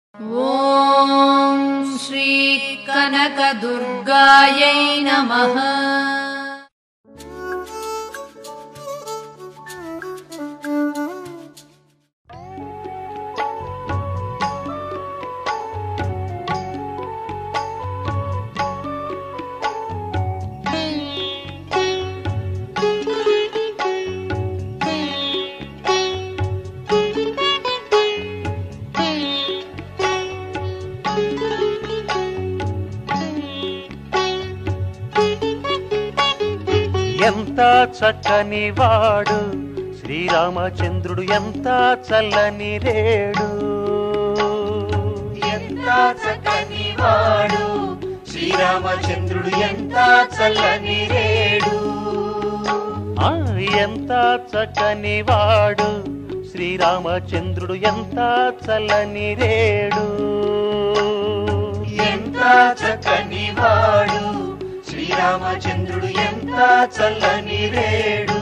ॐ श्रीकनकदुर्गायै नमः ఎంత చక్కని వాడు శ్రీరామచంద్రుడు ఎంత చల్లని రేడు ఎంత చక్కని వాడు శ్రీరామచంద్రుడు ఎంత చల్లని రేడు ఆ ఎంత చక్కని వాడు శ్రీరామచంద్రుడు ఎంత చల్లని రేడు ఎంత చక్కని వాడు శ్రీరామచంద్రుడు ఎంత చల్లని రేడు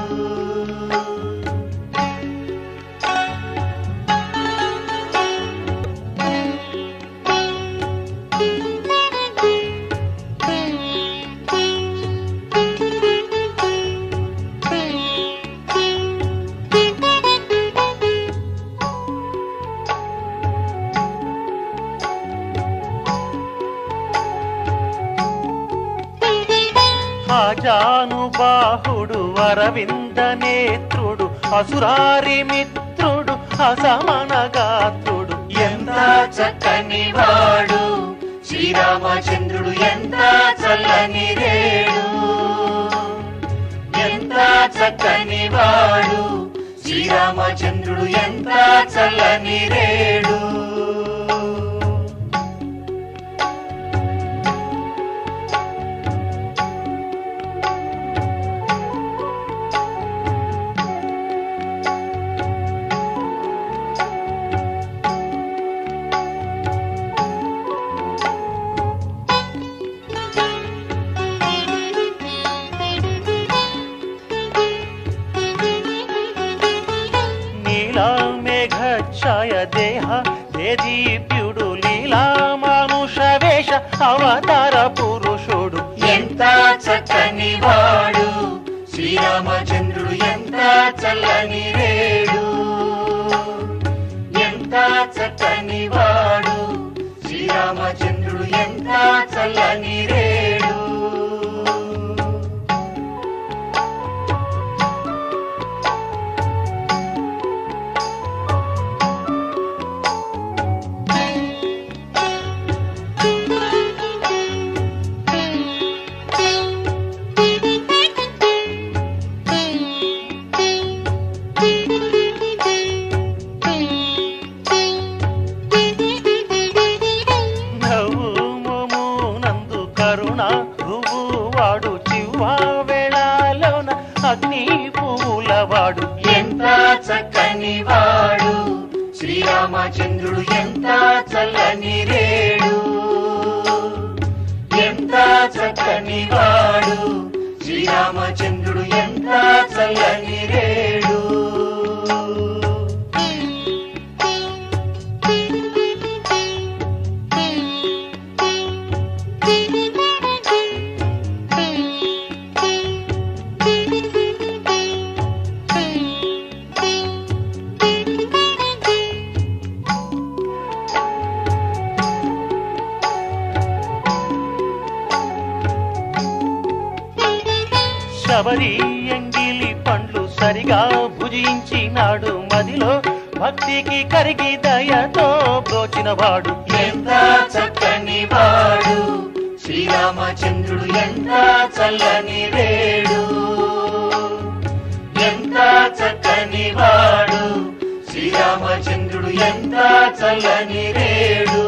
ఆజానుబాహుడు అరవింద నేత్రుడు అసురారి మిత్రుడు అసమన గాత్రుడు ఎంత చక్కని వాడు శ్రీరామచంద్రుడు ఎంత చల్లని రేడు ఎంత చక్కని వాడు శ్రీరామచంద్రుడు ఎంత చల్లని రేడు నీలా మేఘఛాయ దేహ దేదీప్యుడు లీలా మానుష వేష అవతార పురుషుడు ఎంత చక్కని వాడు శ్రీరామచంద్రుడు ఎంత చల్లని రేడు ఎంత చక్కని వాడు శ్రీరామచంద్రుడు ఎంత చల్లని రేడు నవ్వు నందు కరుణ రువు వాడు చివ్వా వేళలోన అగ్ని పువ్వుల వాడు ఎంత చక్కని వాడు శ్రీరామచంద్రుడు ఎంత చల్లని రేడు ఎంత చక్కని వాడు శ్రీరామచంద్రుడు ఎంత చల్లని రేడు శబరి ఎంగిలి పండ్లు సరిగా భుజించినాడు మదిలో భక్తికి కరిగి దయతో బ్రోచిన వాడు ఎంత చక్కని వాడు శ్రీరామచంద్రుడు ఎంత చల్లని రేడు ఎంత చక్కని వాడు శ్రీరామచంద్రుడు ఎంత చల్లని రేడు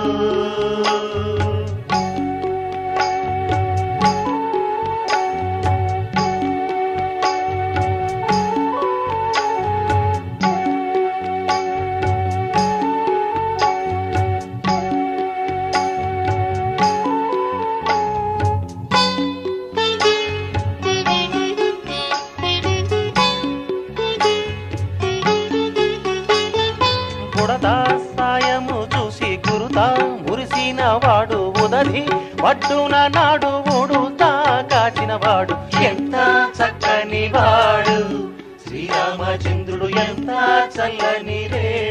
బుడద సాయము చూసి గురుతా మురిసిన వాడు ఉదధి పట్టున నాడు ఉడుతా కాచిన వాడు ఎంత చక్కని వాడు శ్రీరామచంద్రుడు ఎంత చల్లని రేడు